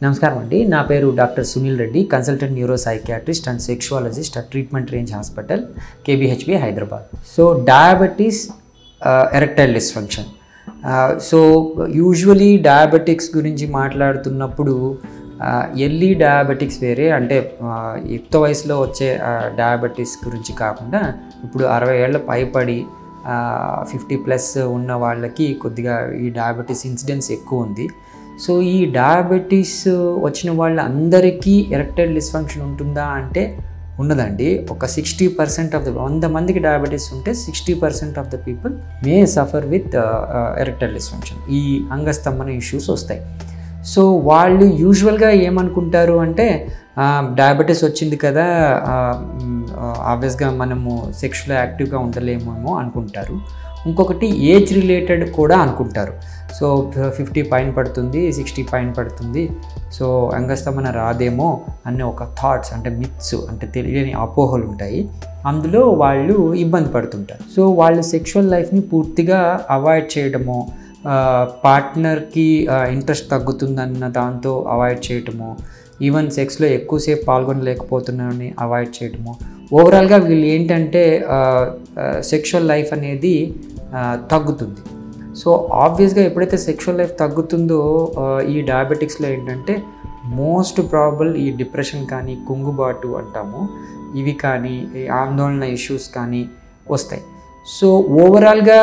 నమస్కారం అండి నా పేరు doctor Sunil Reddy consultant neuro psychiatrist and sexologist at treatment range hospital KBHB Hyderabad so diabetes erectile dysfunction so usually diabetics గురించి మాట్లాడుతున్నప్పుడు ఎర్లీ డయాబెటిక్స్ వేరే అంటే ఆ, యుక్త వయసులో వచ్చే డయాబెటీస్ గురించి కాకుండా ఇప్పుడు అరవై ఏళ్ళ పైపడి ఫిఫ్టీ ప్లస్ ఉన్న వాళ్ళకి కొద్దిగా ఈ డయాబెటీస్ ఇన్సిడెన్స్ ఎక్కువ ఉంది సో ఈ డయాబెటీస్ వచ్చిన వాళ్ళందరికీ ఎరెక్టైల్ డిస్ఫంక్షన్ ఉంటుందా అంటే ఉండదండి ఒక సిక్స్టీ పర్సెంట్ ఆఫ్ ద వంద మందికి డయాబెటీస్ ఉంటే sixty percent of the people may suffer with erectile dysfunction ఈ అంగస్తంభన ఇష్యూస్ వస్తాయి సో వాళ్ళు యూజువల్గా ఏమనుకుంటారు అంటే డయాబెటీస్ వచ్చింది కదా ఆబ్వియస్గా మనము సెక్షువల్ యాక్టివ్గా ఉండలేమేమో అనుకుంటారు ఇంకొకటి ఏజ్ రిలేటెడ్ కూడా అనుకుంటారు సో ఫిఫ్టీ పైన పడుతుంది సిక్స్టీ పైన పడుతుంది సో అంగస్తమన రాదేమో అనే ఒక థాట్స్ అంటే మిత్స్ అంటే తెలియని అపోహలు ఉంటాయి అందులో వాళ్ళు ఇబ్బంది పడుతుంటారు సో వాళ్ళు సెక్షువల్ లైఫ్ని పూర్తిగా అవాయిడ్ చేయడమో పార్ట్నర్కి ఇంట్రెస్ట్ తగ్గుతుందన్న దాంతో అవాయిడ్ చేయటము ఈవెన్ సెక్స్లో ఎక్కువసేపు పాల్గొనలేకపోతున్నారని అవాయిడ్ చేయటము ఓవరాల్గా వీళ్ళు ఏంటంటే సెక్షువల్ లైఫ్ అనేది ఆ, తగ్గుతుంది సో ఆబ్వియస్గా ఎప్పుడైతే సెక్షువల్ లైఫ్ తగ్గుతుందో ఆ, ఈ డయాబెటిక్స్లో ఏంటంటే మోస్ట్ ప్రాబుల్ ఈ డిప్రెషన్ కానీ కుంగుబాటు అంటాము ఇవి కానీ ఈ ఆందోళన ఇష్యూస్ కానీ వస్తాయి సో ఓవరాల్గా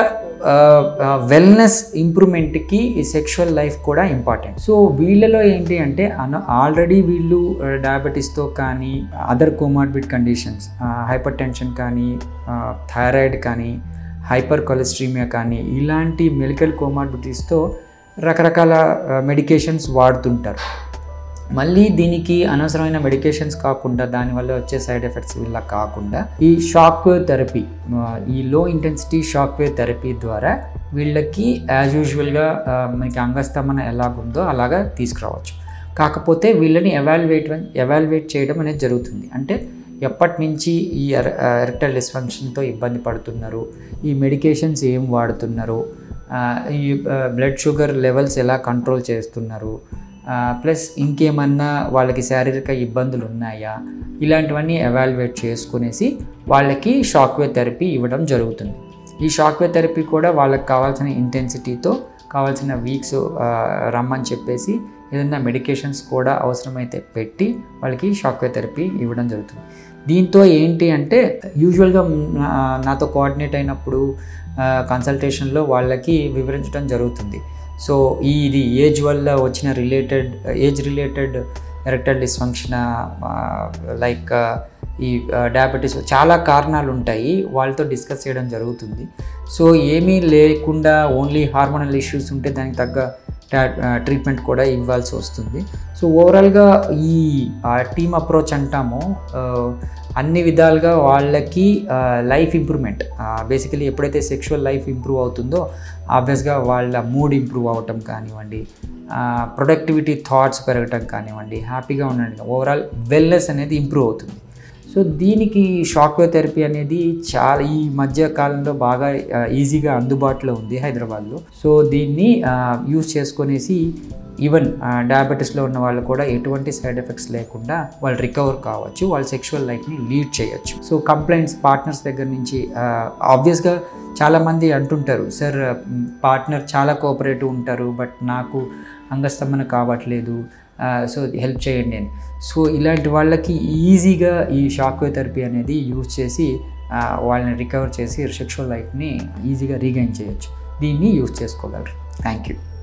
వెల్నెస్ ఇంప్రూవ్మెంట్కి ఈ సెక్షువల్ లైఫ్ కూడా ఇంపార్టెంట్ సో వీళ్ళలో ఏంటి అంటే అన ఆల్రెడీ వీళ్ళు డయాబెటీస్తో కానీ other comorbid conditions hypertension కానీ థైరాయిడ్ కానీ హైపర్ కొలెస్ట్రీమియా కానీ ఇలాంటి మెడికల్ కోమార్బిటీస్తో రకరకాల మెడికేషన్స్ వాడుతుంటారు మళ్ళీ దీనికి అనవసరమైన మెడికేషన్స్ కాకుండా దానివల్ల వచ్చే సైడ్ ఎఫెక్ట్స్ వీళ్ళ కాకుండా ఈ షాక్ వేవ్ థెరపీ ఈ లో ఇంటెన్సిటీ షాక్ వేవ్ థెరపీ ద్వారా వీళ్ళకి యాజ్ యూజువల్గా మనకి అంగస్తమన ఎలాగుందో అలాగా తీసుకురావచ్చు కాకపోతే వీళ్ళని ఎవాల్యుయేట్ ఎవాల్యుయేట్ చేయడం అనేది జరుగుతుంది అంటే ఎప్పటి నుంచి ఈ ఎరెక్టల్ డిస్ఫంక్షన్తో ఇబ్బంది పడుతున్నారు ఈ మెడికేషన్స్ ఏం వాడుతున్నారు ఆ, ఈ బ్లడ్ షుగర్ లెవెల్స్ ఎలా కంట్రోల్ చేస్తున్నారు ప్లస్ ఇంకేమన్నా వాళ్ళకి శారీరక ఇబ్బందులు ఉన్నాయా ఇలాంటివన్నీ ఎవాల్యుయేట్ చేసుకునేసి వాళ్ళకి షాక్వేవ్ థెరపీ ఇవ్వడం జరుగుతుంది ఈ షాక్వేవ్ థెరపీ కూడా వాళ్ళకి కావాల్సిన ఇంటెన్సిటీతో కావాల్సిన వీక్స్ రమ్మని చెప్పేసి ఏదైనా మెడికేషన్స్ కూడా అవసరమైతే పెట్టి వాళ్ళకి షాక్వేవ్ థెరపీ ఇవ్వడం జరుగుతుంది దీంతో ఏంటి అంటే యూజువల్గా నాతో కోఆర్డినేట్ అయినప్పుడు కన్సల్టేషన్లో వాళ్ళకి వివరించడం జరుగుతుంది సో ఈ ఇది ఏజ్ వల్ల వచ్చిన related age related erectile dysfunction like ఈ డయాబెటీస్ చాలా కారణాలు ఉంటాయి వాళ్ళతో డిస్కస్ చేయడం జరుగుతుంది సో ఏమీ లేకుండా ఓన్లీ హార్మోనల్ ఇష్యూస్ ఉంటే దానికి తగ్గ ట్రీట్మెంట్ కూడా ఇవ్వాల్సి వస్తుంది సో ఓవరాల్గా ఈ టీమ్ అప్రోచ్ అంటాము ఆ, అన్ని విధాలుగా వాళ్ళకి లైఫ్ ఇంప్రూవ్మెంట్ బేసికలీ ఎప్పుడైతే సెక్షువల్ లైఫ్ ఇంప్రూవ్ అవుతుందో ఆబ్వియస్గా వాళ్ళ మూడ్ ఇంప్రూవ్ అవ్వటం కానివ్వండి ప్రొడక్టివిటీ థాట్స్ పెరగటం కానివ్వండి హ్యాపీగా ఉండడం ఓవరాల్ వెల్నెస్ అనేది ఇంప్రూవ్ అవుతుంది సో దీనికి షాక్వేవ్ థెరపీ అనేది చాలా ఈ మధ్య కాలంలో బాగా ఆ, ఈజీగా అందుబాటులో ఉంది హైదరాబాద్లో సో దీన్ని యూజ్ చేసుకొనేసి ఈవెన్ డయాబెటీస్లో ఉన్న వాళ్ళు కూడా ఎటువంటి సైడ్ ఎఫెక్ట్స్ లేకుండా వాళ్ళు రికవర్ కావచ్చు వాళ్ళ సెక్షువల్ లైఫ్ని లీడ్ చేయొచ్చు సో కంప్లైంట్స్ పార్ట్నర్స్ దగ్గర నుంచి ఆబ్వియస్గా చాలామంది అంటుంటారు సార్ పార్ట్నర్ చాలా కోఆపరేటివ్ ఉంటారు బట్ నాకు అంగస్తంభన కావట్లేదు సో హెల్ప్ చేయండి అని సో ఇలాంటి వాళ్ళకి ఈజీగా ఈ షాక్వేవ్ థెరపీ అనేది యూజ్ చేసి ఆ, వాళ్ళని రికవర్ చేసి సెక్షువల్ లైఫ్ని ఈజీగా రీగైన్ చేయొచ్చు దీన్ని యూజ్ చేసుకోగలరు థ్యాంక్ యూ